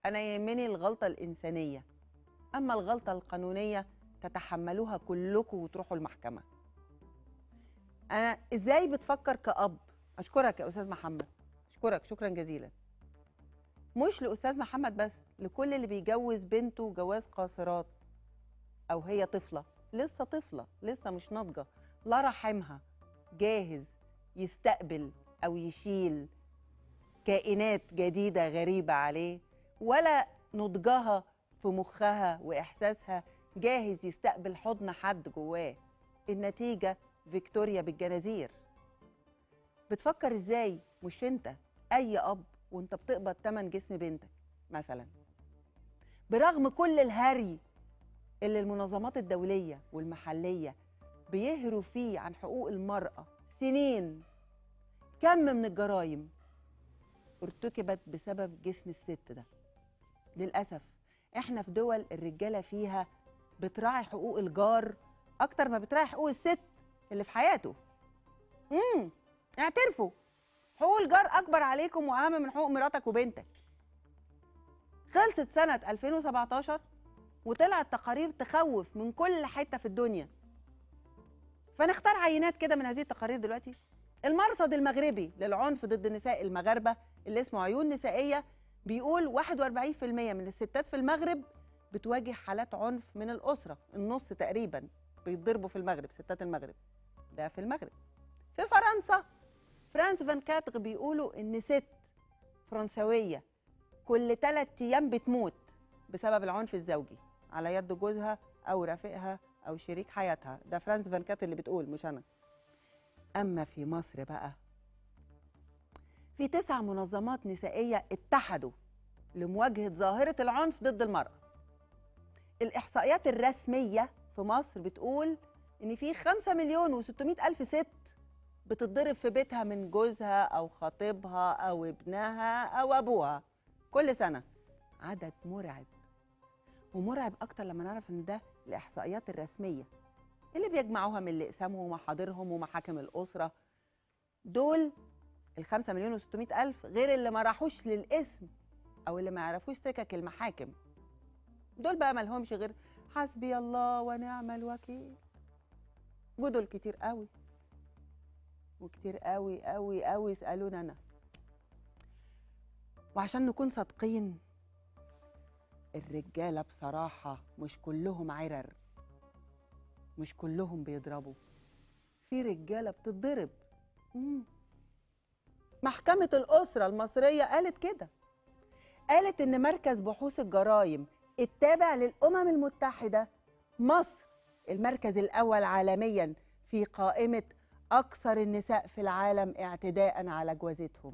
انا يهمني الغلطه الانسانيه اما الغلطه القانونيه تتحملوها كلكم وتروحوا المحكمه انا ازاي بتفكر كأب اشكرك يا استاذ محمد اشكرك شكرا جزيلا مش لاستاذ محمد بس لكل اللي بيجوز بنته جواز قاصرات او هي طفله لسه طفله لسه مش ناضجه لا رحمها جاهز يستقبل او يشيل كائنات جديده غريبه عليه ولا نضجها في مخها واحساسها جاهز يستقبل حضن حد جواه النتيجه فيكتوريا بالجنازير بتفكر ازاي مش انت اي اب وانت بتقبض تمن جسم بنتك مثلا برغم كل الهري اللي المنظمات الدوليه والمحليه بيهروا فيه عن حقوق المراه سنين كم من الجرائم ارتكبت بسبب جسم الست ده للاسف احنا في دول الرجاله فيها بتراعي حقوق الجار اكتر ما بتراعي حقوق الست اللي في حياته امم اعترفوا حقوق الجار اكبر عليكم واهم من حقوق مراتك وبنتك خلصت سنه 2017 وطلعت تقارير تخوف من كل حته في الدنيا فنختار عينات كده من هذه التقارير دلوقتي المرصد المغربي للعنف ضد النساء المغاربه اللي اسمه عيون نسائيه بيقول 41% من الستات في المغرب بتواجه حالات عنف من الاسره النص تقريبا بيتضربوا في المغرب ستات المغرب ده في المغرب في فرنسا فرانس فان كاتغ بيقولوا ان ست فرنسويه كل ثلاث ايام بتموت بسبب العنف الزوجي على يد جوزها او رفيقها او شريك حياتها ده فرانس فان كات اللي بتقول مش انا اما في مصر بقى في تسع منظمات نسائيه اتحدوا لمواجهه ظاهره العنف ضد المراه الاحصائيات الرسميه في مصر بتقول ان في 5 مليون و600 الف ست بتتضرب في بيتها من جوزها او خطيبها او ابنها او ابوها كل سنه عدد مرعب ومرعب اكتر لما نعرف ان ده الاحصائيات الرسميه اللي بيجمعوها من الاقسام ومحاضرهم ومحاكم الاسره دول ال 5 مليون و600 الف غير اللي ما راحوش للاسم او اللي ما يعرفوش سكك المحاكم دول بقى مالهمش غير حسبي الله ونعم الوكيل جدل كتير قوي وكتير قوي قوي قوي يسالون انا وعشان نكون صادقين الرجاله بصراحه مش كلهم عرر مش كلهم بيضربوا في رجاله بتتضرب مم. محكمه الاسره المصريه قالت كده قالت ان مركز بحوث الجرائم التابع للامم المتحده مصر المركز الاول عالميا في قائمه اكثر النساء في العالم اعتداء على جوازتهم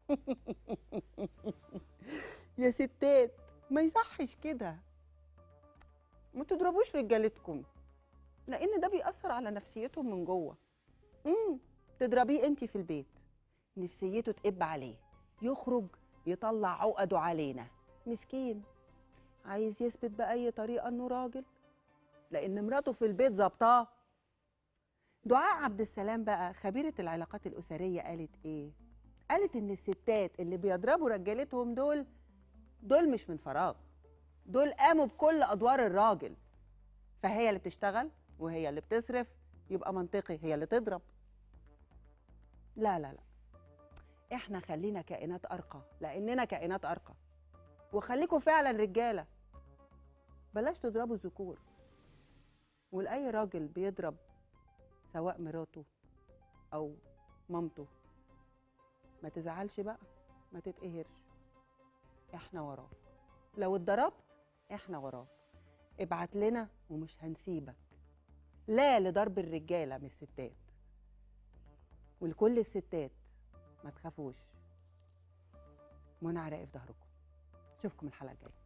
يا ستات ما يصحش كده ما تضربوش رجالتكم لان ده بيأثر على نفسيتهم من جوه امم تضربيه انت في البيت نفسيته تقب عليه يخرج يطلع عقده علينا مسكين عايز يثبت بأي طريقة انه راجل لان مراته في البيت ظابطاه دعاء عبد السلام بقى خبيرة العلاقات الأسرية قالت إيه؟ قالت إن الستات اللي بيضربوا رجالتهم دول دول مش من فراغ دول قاموا بكل أدوار الراجل فهي اللي بتشتغل وهي اللي بتصرف يبقى منطقي هي اللي تضرب لا لا لا احنا خلينا كائنات أرقى لأننا كائنات أرقى وخليكم فعلا رجالة بلاش تضربوا الذكور ولأي راجل بيضرب سواء مراته او مامته ما تزعلش بقى ما تتقهرش احنا وراك لو اتضربت احنا وراك ابعت لنا ومش هنسيبك لا لضرب الرجاله من الستات ولكل الستات ما تخافوش منى عراقي في ظهركم اشوفكم الحلقه الجايه